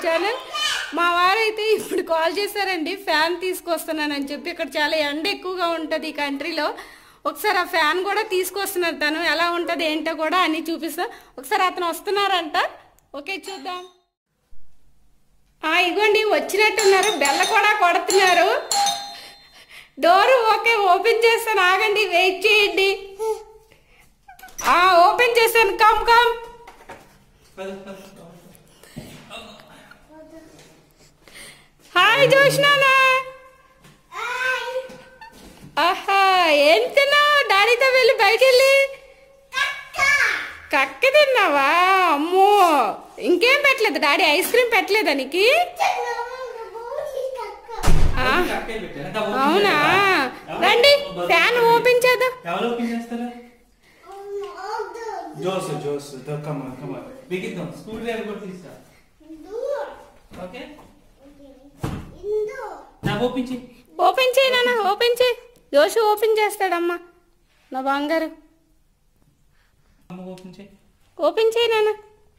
Channel మా వారైతే ఇప్పుడు కాల్ చేశారండి ఫ్యాన్ తీసుకొస్తున్నానని చెప్పి ఇక్కడ చాలా ఎండ ఎక్కువగా ఉంటుంది ఈ కంట్రీలో ఒకసారి ఆ ఫ్యాన్ కూడా తీసుకొస్తున్నారు తను ఎలా ఉంటుంది ఏంటో కూడా అని చూపిస్తా ఒకసారి అతను వస్తున్నారంట ఓకే చూద్దాం ఆ ఇగోండి వచ్చినట్టున్నారు బెల్ల కూడా కొడుతున్నారు డోర్ ఓకే ఓపెన్ చేస్తాను ఆగండి వెయిట్ చేయండి ఆ ఓపెన్ చేశాను కమ్ కమ్ హాయ్ జోష్నానా ఆహా ఏం తిన్నావు డాడీతో వెళ్ళి బయట వెళ్ళి కక్క తిన్నావా అమ్మో ఇంకేం పెట్టలేదు డాడీ ఐస్ క్రీమ్ పెట్టలేదా నీకు ఆ, అవునా రండి ఫ్యాన్ ఓపెన్ చేద్దాం ఎవరు ఓపెన్ చేస్తారా జోస్ జోస్ కమ్మా కమ్మా బిగిద్దాం స్కూల్ డ్రైవర్ కూడా తీస్తా ఓకే నా ఓపెన్ చేయి ఓపెన్ చేయి నాన్న ఓపెన్ చేయి జోషు ఓపెన్ చేస్తాడమ్మా నా బంగారు అమ్మ ఓపెన్ చేయి ఓపెన్ చేయి నాన్న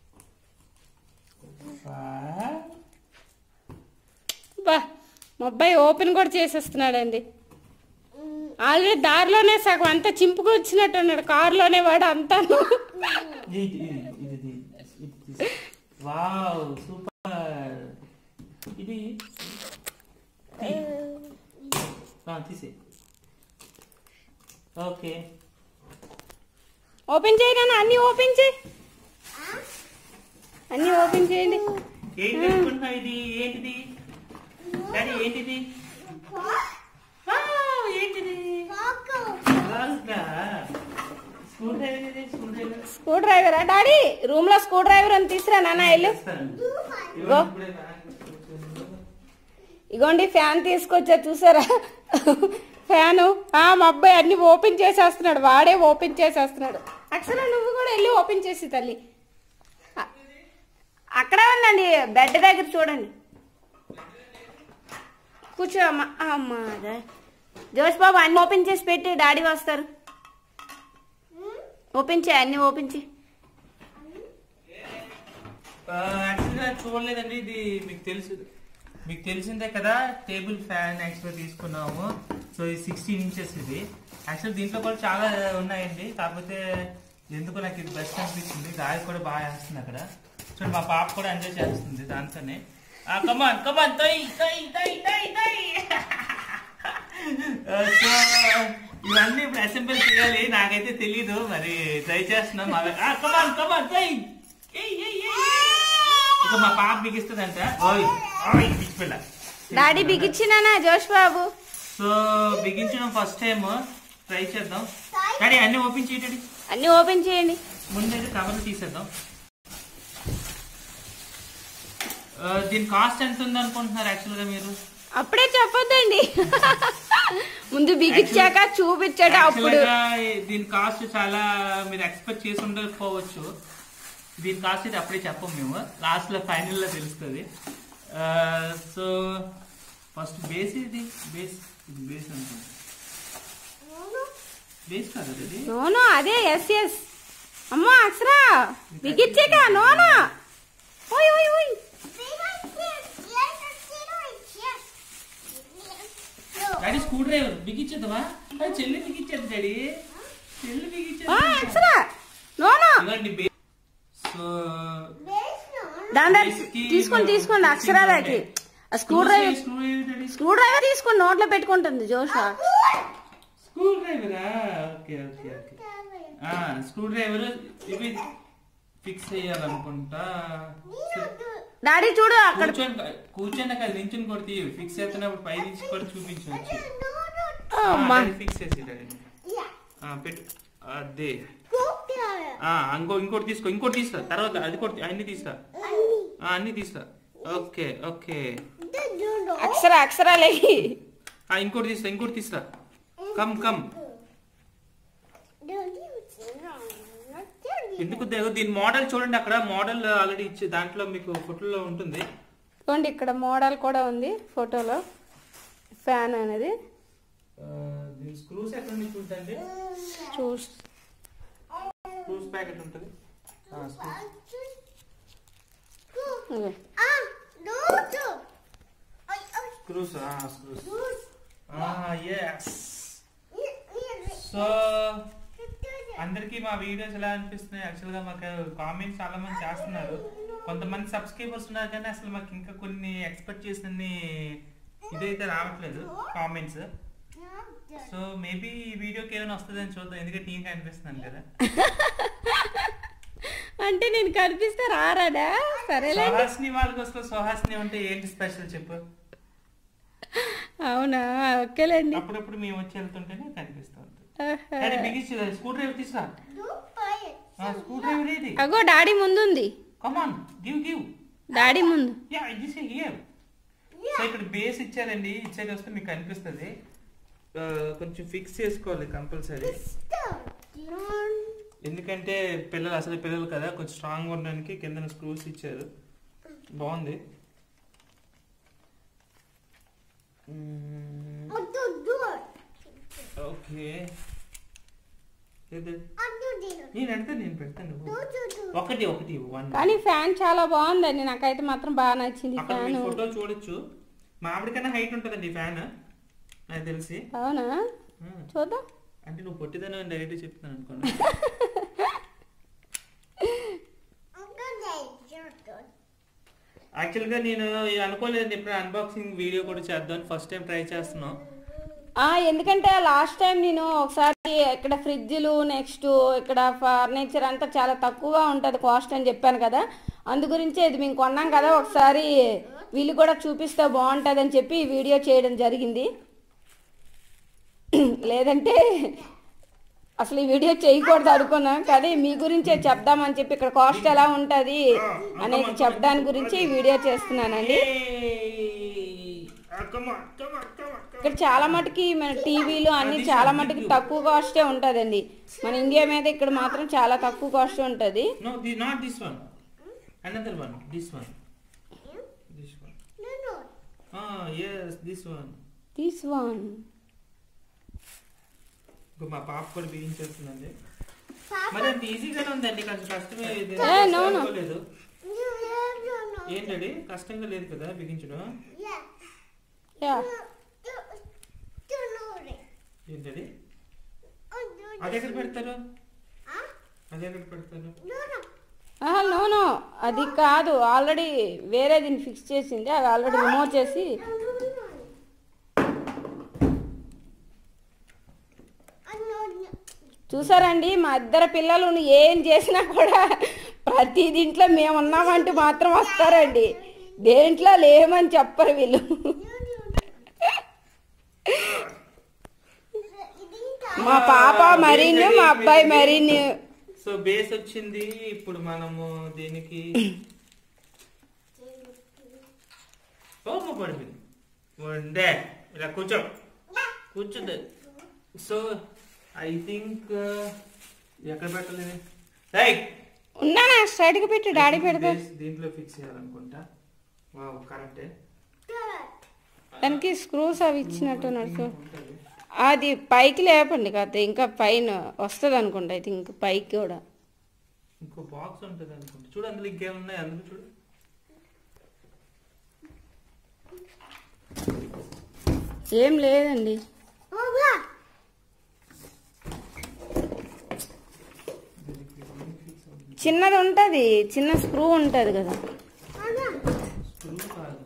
బా మా అబ్బాయి ఓపెన్ కూడా చేసేస్తున్నాడండి ఆల్రెడీ దారిలోనే సగం అంతా చింపుకు వచ్చినట్టు ఉన్నాడు కారులోనే వాడు అంతాను ఇది ఇది ఇది ఇది ఇది తీసి. వావ్ సూపర్ ఇది తీ. ఆ, తీసే ఓకే ఓపెన్ చేయి నాన్న అన్ని ఓపెన్ చేయి అన్ని ఓపెన్ చేయండి ఏంటి పెట్టుకుంటున్నా ఇది ఏంటిది డాడీ ఏంటిది వావ్, ఏంటిది బాగా స్కూల్ డ్రైవర్ ఇది స్కూల్ డ్రైవర్ స్క్రూ డ్రైవరా డాడీ రూమ్ లో స్క్రూ డ్రైవర్ అని తీసురా నాన్న వెళ్ళు ఇదిగో. ఇప్పుడే బ్యాగ్ తీసుకొచ్చాను. ఇగోండి ఫ్యాన్ తీసుకొచ్చా చూసారా ఫ్యాను ఆ మా అబ్బాయి అన్ని ఓపెన్ చేసేస్తున్నాడు వాడే ఓపెన్ చేసేస్తున్నాడు అక్షర నువ్వు కూడా వెళ్ళి ఓపెన్ చేసి తల్లి అ- అక్కడే ఉందండి బెడ్ దగ్గర చూడండి కూర్చో అమ్మ అమ్మా అదే. జోష్ బాబు అన్ని ఓపెన్ చేసి పెట్టి డాడీ వస్తారు ఓపెన్ చేయి అన్ని ఓపెన్ చేయి ఆ, యాక్చువల్గా చూడలేదండి ఇది మీకు తెలుసు మీకు తెలిసిందే కదా టేబుల్ ఫ్యాన్ యాక్చువల్గా తీసుకున్నాము సో ఇది సిక్స్టీన్ ఇంచెస్ ఇది యాక్చువల్ దీంట్లో కూడా చాలా ఉన్నాయండి కాకపోతే ఎందుకు నాకు ఇది బెస్ట్ అనిపించింది గాలి కూడా బాగా వేస్తుంది అక్కడ చూడండి మా పాప కూడా ఎంజాయ్ చేస్తుంది దాంతోనే కమాన్ కమాన్ తై తై తై తై తై సో ఇవన్నీ ఇప్పుడు అసెంబ్లీ చేయాలి నాకైతే తెలీదు మరి ట్రై చేస్తున్నాం కమాన్ కమాన్ తై ఏయ్ ఏయ్ ఏయ్ ఇక మా పాప బిగిస్తుందంట ఓయ్ ఓయ్ పిచ్చిపిల్ల డాడీ బిగించినానా జోష్ బాబు సో బిగించడం ఫస్ట్ టైం ట్రై చేద్దాం డాడీ అన్ని ఓపెన్ చేయటడి అన్ని ఓపెన్ చేయండి ముందైతే కవర్లు తీసేద్దాం ఆ, దీని కాస్ట్ ఎంత ఉంది అనుకుంటున్నారు యాక్చువల్ గా మీరు అప్పుడే చెప్పొద్దండి ముందు బిగించాక చూపించాక అప్పుడు Actual గా దీని కాస్ట్ చాలా మీరు ఎక్స్పెక్ట్ చేసి ఉండకపోవచ్చు దీని కాస్ట్ అయితే అప్పుడే చెప్పం మేము లాస్ట్ లో ఫైనల్ లో తెలుస్తుంది సో ఫస్ట్ బేస్ ఇది బేస్ ఇది బేస్ అనుకుంటా బేస్ కాదు ఇది నోనో అదే ఎస్ ఎస్ అమ్మో అక్షరా బిగించాక నోనో ఓయ్ ఓయ్ ఓయ్ డాడీ స్క్రూ డ్రైవర్ బిగించేద్దామా అది చెల్లి బిగించేది డాడీ చెల్లి ఆ, బిగించేది అక్షరా నోనో ఇవ్వండి బే- సో దాని దగ్గర బేస్కి తీసుకోండి తీసుకోండి అక్షరాలకి ఆ screwdriver screwdriver daddy screwdriver తీసుకొని నోట్లో పెట్టుకుంటుంది జోష స్క్రూ డ్రైవరా ఓకే ఓకే ఓకే ఆ స్క్రూ డ్రైవర్ ఇవి ఫిక్స్ చేయాలనుకుంటా డాడీ చూడు అక్కడ కూర్చొని కూర్చొని కదా నించుని కొడితే ఫిక్స్ చేస్తున్నప్పుడు పై నుంచి కూడా చూపించవచ్చు అమ్మా ఫిక్స్ చేసి డాడీ. ఆ, పెట్టు అదే ఆ, ఇంకో ఇంకోటి తీసుకో ఇంకోటి తీసుకో తర్వాత అది కూడా అన్ని తీసుకో ఆ, అన్ని తీసుకో ఓకే ఓకే అక్షర అక్షరాలకి ఆ, ఇంకోటి తీసుకో ఇంకోటి తీసుకో కమ్ కమ్ ఎందుకు దేవు దీని మోడల్ చూడండి అక్కడ మోడల్ ఆల్రెడీ ఇచ్చే దాంట్లో మీకు ఫోటోలో ఉంటుంది చూడండి ఇక్కడ మోడల్ కూడా ఉంది ఫోటోలో ఫ్యాన్ అనేది ఆ, దీని స్క్రూస్ ఎక్కడ నుంచి ఉంటుందండి చూస్ స్క్రూస్ ప్యాకెట్ ఉంటుంది ఆ, screws. ఇదిగో. స్క్రూస్ స్క్రూస్ ఎస్ సో అందరికి మా వీడియోస్ ఎలా అనిపిస్తున్నాయి యాక్చువల్ గా మాకు కామెంట్స్ చాలా మంది చేస్తున్నారు కొంతమంది సబ్స్క్రైబర్స్ ఉన్నారు కానీ అసలు మాకు ఇంకా కొన్ని ఎక్స్పెక్ట్ చేసిన ఇదైతే రావట్లేదు కామెంట్స్ సో మేబీ ఈ వీడియోకి ఏమైనా వస్తుందని చూద్దాం ఎందుకంటే టీం కనిపిస్తున్నాను కదా అంటే నేను కనిపిస్తే రారాడా సరేలే సుహాస్ని వాళ్ళకి వస్తే సుహాస్ని ఉంటే ఏంటి స్పెషల్ చెప్పు అవునా ఓకేలేండి అప్పుడప్పుడు మేము వచ్చి వెళ్తుంటేనే కనిపిస్తూ ఉంటుంది ఆహా. కానీ బిగించి స్క్రూ డ్రైవర్ తీసురా స్క్రూ డ్రైవర్ ఏది అగో డాడీ ముందుంది కమాన్ గివ్ గివ్ డాడీ ముందు యా దిస్ హియర్ సో ఇక్కడ బేస్ ఇచ్చారండి ఇచ్చేది వస్తే మీకు కనిపిస్తుంది ఆ, కొంచెం ఫిక్స్ చేసుకోవాలి కంపల్సరీ ఎందుకంటే పిల్లలు అసలు పిల్లలు కదా కొంచెం స్ట్రాంగ్ ఉండడానికి కింద స్క్రూస్ ఇచ్చారు బాగుంది ఓకే నేను అడితే నేను పెడతాను ఒకటి ఒకటి వన్ కానీ ఫ్యాన్ చాలా బాగుందండి నాకైతే మాత్రం బాగా నచ్చింది అక్కడ ఫ్యాన్ మీరు ఫోటో చూడొచ్చు మామిడికన్నా హైట్ ఉంటుందండి ఈ ఫ్యాన్ నాకు తెలిసి అవునా ఆ, చూద్దాం అంటే నువ్వు పొట్టిదని డైరెక్ట్ చెప్తున్నాను అనుకోండి యాక్చువల్గా నేను అనుకోలేదు ఇప్పుడు అన్బాక్సింగ్ వీడియో కూడా చేద్దాం ఫస్ట్ టైం ట్రై చేస్తున్నాం ఆ ఎందుకంటే లాస్ట్ టైం నేను ఒకసారి ఇక్కడ ఫ్రిడ్జ్లు నెక్స్ట్ ఇక్కడ ఫర్నిచర్ అంతా చాలా తక్కువగా ఉంటుంది కాస్ట్ అని చెప్పాను కదా అందు గురించి ఇది మేము కొన్నాం కదా ఒకసారి వీళ్ళు కూడా చూపిస్తే బాగుంటుంది అని చెప్పి ఈ వీడియో చేయడం జరిగింది లేదంటే అసలు ఈ వీడియో చేయకూడదు అనుకున్నాం కానీ మీ గురించే చెప్దామని చెప్పి ఇక్కడ కాస్ట్ ఎలా ఉంటుంది అనేది చెప్పడానికి గురించి ఈ వీడియో చేస్తున్నానండి ఇక్కడ చాలా మటుకి మన టీవీలు అన్ని చాలా మటుకి తక్కువ కాస్టే ఉంటుందండి మన ఇండియా మీద ఇక్కడ మాత్రం చాలా తక్కువ కాస్ట్ ఉంటుంది no the not this one another one this one this one yes this one this one ఇంకా మా పాప కూడా బిగించేస్తుందండి మరి అంత ఈజీగానే ఉందండి కొంచెం కష్టమే ఇది ఏ, no, no. లేదు ఏంటండి కష్టంగా లేదు కదా బిగించడం యా ఏంటది అది ఎక్కడ పెడతారు అది ఎక్కడ పెడతారు నో నో అది కాదు ఆల్రెడీ వేరే దీన్ని ఫిక్స్ చేసింది అది ఆల్రెడీ రిమూవ్ చేసి చూసారండి మా ఇద్దరు పిల్లలు ఏం చేసినా కూడా ప్రతి దీంట్లో మేము ఉన్నామంటూ మాత్రం వస్తారండి దేంట్లో లేమని చెప్పరు వీళ్ళు మా పాప మరీను మా అబ్బాయి మరీను సో బేస్ వచ్చింది ఇప్పుడు మనము దీనికి ఓ పడిపోయింది ఉండే ఇలా కూర్చో కూర్చుంది సో ఐ థింక్ ఎక్కడ పెట్టలేదు రైట్ ఉన్నానా స్ట్రైట్గా పెట్టి డాడీ పెడతా దీంట్లో ఫిక్స్ చేయాలనుకుంటా వావ్ కరెక్టే దానికి స్క్రూస్ అవి ఇచ్చినట్టు నడుచు ఉంటది. అది పైకి లేపండి కాదు ఇంకా పైన వస్తుంది అనుకుంటా అయితే ఇంకా పైకి కూడా ఇంకో బాక్స్ ఉంటుంది అనుకుంటా చూడు అందులో ఇంకేమున్నాయి అందులో చూడు ఏం లేదండి చిన్నది ఉంటుంది చిన్న స్క్రూ ఉంటుంది కదా స్క్రూ కాదు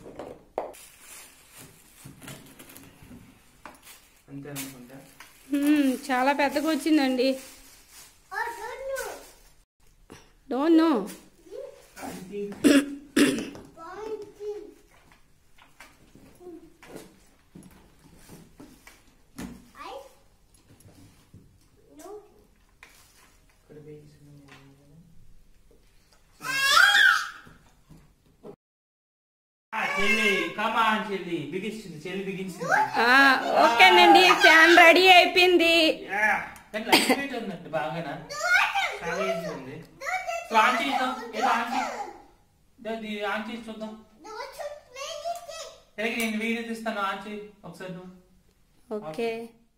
అంతే అనుకుంటా హ్మ్, చాలా పెద్దగా వచ్చిందండి డోంట్ నో ఐ థింక్ ఇక్కడ వేసిన చెల్లి కమాన్ చెల్లి బిగించింది చెల్లి బిగించింది ఆ, ఓకేనండి ఫ్యాన్ రెడీ అయిపోయింది యా. కానీ లైట్ వెయిట్ ఉందండి బాగానా చాలా ఈజీ ఉంది సో ఆన్ చేద్దాం ఏదో ఆన్ చేయి ఇదో ఇది ఆన్ చేసి చూద్దాం తిరిగి నేను వీడియో తీస్తాను ఆన్ చేయి ఒకసారి నువ్వు ఓకే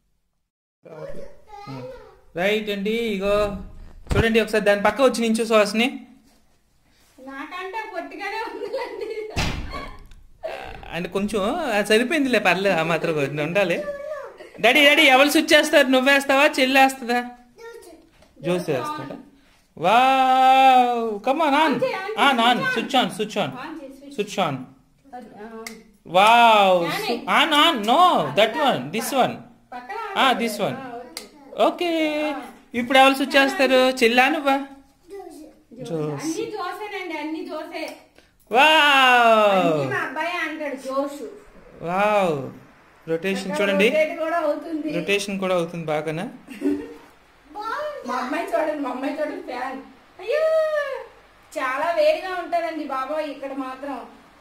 రైట్ అండి ఇగో చూడండి ఒకసారి దాని పక్క వచ్చి నించు సాస్ని నాకంటే పొట్టిగానే ఉందండి అంటే కొంచెం అది సరిపోయిందిలే పర్లేదు ఆ మాత్రం కొంచెం ఉండాలి డాడీ డాడీ ఎవరు స్విచ్ చేస్తారు నువ్వేస్తావా చెల్లి వేస్తుందా జ్యూస్ వేస్తాడా వా కమా నాన్ ఆ నాన్ switch on switch on switch on wow on on no that one this one ఆ దిస్ వన్ ఓకే ఇప్పుడు ఎవరు స్విచ్ చేస్తారు చెల్లా నువ్వా జ్యూస్ అన్ని జోసేనండి అన్ని జోసే వావ్ అన్ని మా అబ్బాయి అంటాడు జోషు వావ్ రొటేషన్ చూడండి రొటేట్ కూడా అవుతుంది రొటేషన్ కూడా అవుతుంది బాగానా మా అమ్మాయి చూడండి మా అమ్మాయి చూడండి ఫ్యాన్ అయ్యో చాలా వేడిగా ఉంటదండి బాబాయ్ ఇక్కడ మాత్రం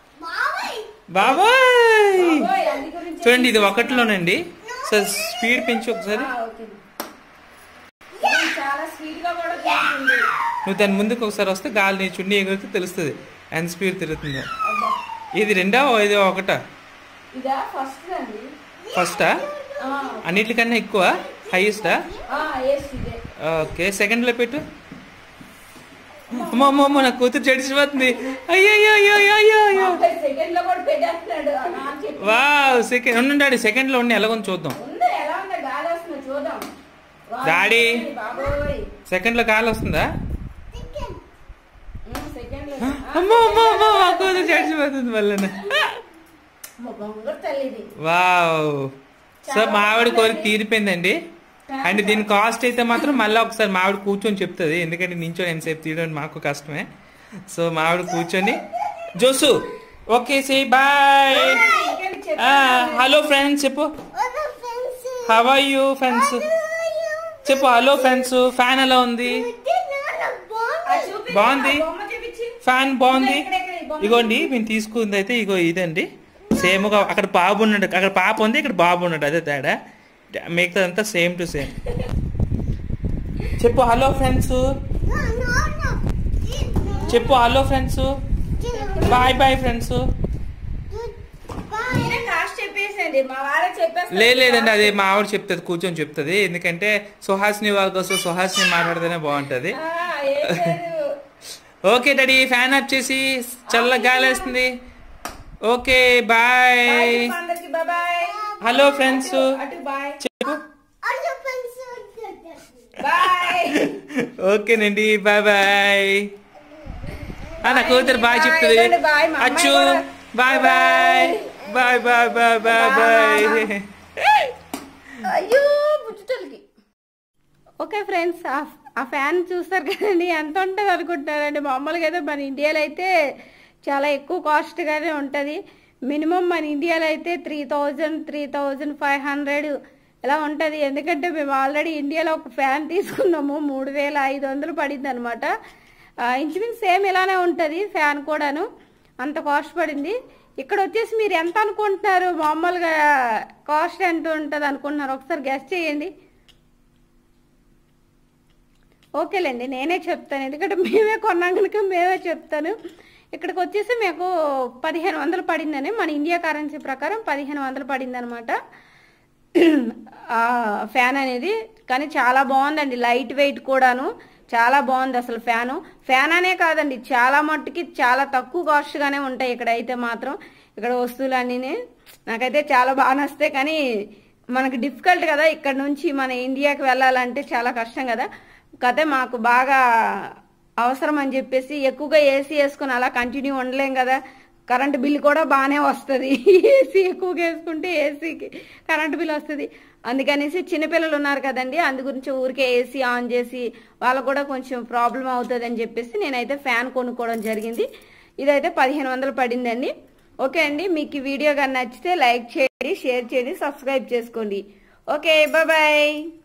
బాబాయ్ బాబోయ్, అది గురించి చూడండి ఇది ఒకటిలోనండి సో స్పీడ్ పెంచి ఒకసారి ఆ, ఓకే. ఇది చాలా స్వీట్ గా కూడా తిరుగుతుంది నువ్వు దాని ముందుకు ఒకసారి వస్తే గాలి నీ చున్నీ ఎగురితే తెలుస్తుంది ఎంత స్పీడ్ తిరుగుతుందో అబ్బా. ఇది రెండా ఇది ఒకటా ఇదా ఫస్ట్ అండి ఫస్టా ఆ, అన్నిటికన్నా ఎక్కువ హైయెస్టా ఆ, ఎస్ ఇదే ఓకే సెకండ్లో పెట్టు అమ్మో అమ్మో అమ్మో నా కూతురు చెడిచిపోతుంది అయ్యో అయ్యో అయ్యో అయ్యో అయ్యో మా అయ్యో అబ్బాయి సెకండ్ లో కూడా పెట్టేస్తున్నాడు ఆ, నాకు చెప్పి వావ్ సెకండ్ ఉండండి సెకండ్లో ఉండి ఎలాగో చూద్దాం ఉంది ఎలా ఉందో గాలి వస్తుందో చూద్దాం వా, డాడీ. బాబోయ్ సెకండ్లో కాలు వస్తుందా ఉమ్, సెకండ్ లో అమ్మో అమ్మో అమ్మో మా కూతురు చెడిచిపోతుంది వల్లన మా బంగారు తల్లిది వావ్ సో మావిడ కోరిక తీరిపోయిందండి అండ్ దీని కాస్ట్ అయితే మాత్రం మళ్ళీ ఒకసారి మావిడ కూర్చొని చెప్తుంది ఎందుకంటే నించొని ఎంతసేపు తీయడం మాకు కష్టమే సో మావిడ కూర్చొని Josh okay say bye second చెప్పు. హలో ఫ్రెండ్స్ చెప్పు హవ్ ఆర్ యూ ఫ్రెండ్స్ చెప్పు హలో ఫ్రెండ్స్ ఫ్యాన్ ఎలా ఉంది ఆ, చూపించు, బాగుంది. ఆ బొమ్మ చూపించు. ఫ్యాన్ బాగుంది ఇక్కడ, ఇక్కడ, ఈ బొమ్మ. ఇగోండి మేము తీసుకుంది అయితే ఇగో ఇదండి సేమ్ గా అక్కడ బాబు ఉన్నాడు అక్కడ పాప ఉంది ఇక్కడ బాబు ఉన్నాడు అదే తేడా మిగతా అంతా సేమ్ టు సేమ్ చెప్పు హలో ఫ్రెండ్స్ చెప్పు hello friends bye bye friends మీరే కాస్ట్ చెప్పేసండి మా వాళ్ళకి చెప్పేస్తాను లే లేదండి అది మా ఆవిడ చెప్తుంది కూర్చొని చెప్తుంది ఎందుకంటే సుహాసిని వాళ్ళ కోసం సుహాసిని మాట్లాడితేనే బాగుంటది ఆ, ఏం లేదు. ఓకే డాడీ ఫ్యాన్ ఆఫ్ చేసి చల్ల గాలి వేస్తుంది ఓకే బాయ్ బాయ్ చెప్పు అందరికి బాయ్ హలో ఫ్రెండ్స్ అటు బాయ్ చెప్పు బాయ్ ఓకేనండి బాయ్ బాయ్ ఆ, నా కూతురు బాయ్ చెప్తుంది ఇవ్వండి, బాయ్. మా అమ్మాయి అచ్చు కూడా. Bye bye bye bye bye bye bye అయ్యో బుచ్చుటలకి ఓకే ఫ్రెండ్స్ ఆ ఫ్యాన్ చూస్తారు కదండి ఎంత ఉంటుంది అనుకుంటున్నారండి మామూలుగా అయితే మన ఇండియాలో అయితే చాలా ఎక్కువ కాస్ట్గానే ఉంటుంది మినిమం మన ఇండియాలో అయితే three thousand three thousand five hundred ఇలా ఉంటుంది ఎందుకంటే మేము ఆల్రెడీ ఇండియాలో ఒక ఫ్యాన్ తీసుకున్నాము మూడు వేల ఐదు వందలు పడింది అనమాట ఇంచుమించు సేమ్ ఇలానే ఉంటుంది ఫ్యాన్ కూడాను అంత కాస్ట్ పడింది ఇక్కడ వచ్చేసి మీరు ఎంత అనుకుంటున్నారు మామూలుగా కాస్ట్ ఎంత ఉంటుంది అనుకుంటున్నారు ఒకసారి గెస్ట్ చేయండి ఓకేలేండి నేనే చెప్తాను ఎందుకంటే మేమే కొన్నాం కనుక మేమే చెప్తాను ఇక్కడికి వచ్చేసి మీకు పదిహేను వందలు పడిందని మన ఇండియా కరెన్సీ ప్రకారం పదిహేను వందలు పడింది అనమాట ఆ ఫ్యాన్ అనేది కానీ చాలా బాగుందండి లైట్ వెయిట్ కూడాను చాలా బాగుంది అసలు ఫ్యాను ఫ్యాన్ అనే కాదండి చాలా మట్టుకి చాలా తక్కువ కాస్ట్గానే ఉంటాయి ఇక్కడ అయితే మాత్రం ఇక్కడ వస్తువులు అన్నీ నాకైతే చాలా బాగా నస్తాయి కానీ మనకు డిఫికల్ట్ కదా ఇక్కడ నుంచి మన ఇండియాకి వెళ్ళాలంటే చాలా కష్టం కదా కదే మాకు బాగా అవసరం అని చెప్పేసి ఎక్కువగా ఏసీ వేసుకుని అలా కంటిన్యూ ఉండలేం కదా కరెంట్ బిల్ కూడా బాగానే వస్తుంది ఏసీ ఎక్కువగా వేసుకుంటే ఏసీకి కరెంట్ బిల్ వస్తుంది అందుకనేసి చిన్నపిల్లలు ఉన్నారు కదండి అందు గురించి ఊరికే ఏసీ ఆన్ చేసి వాళ్ళకు కూడా కొంచెం ప్రాబ్లం అవుతుంది అని చెప్పేసి నేనైతే ఫ్యాన్ కొనుక్కోవడం జరిగింది ఇదైతే పదిహేను వందలు పడిందండి ఓకే అండి మీకు ఈ వీడియో కానీ నచ్చితే లైక్ చేయండి షేర్ చేయండి సబ్స్క్రైబ్ చేసుకోండి ఓకే బాయ్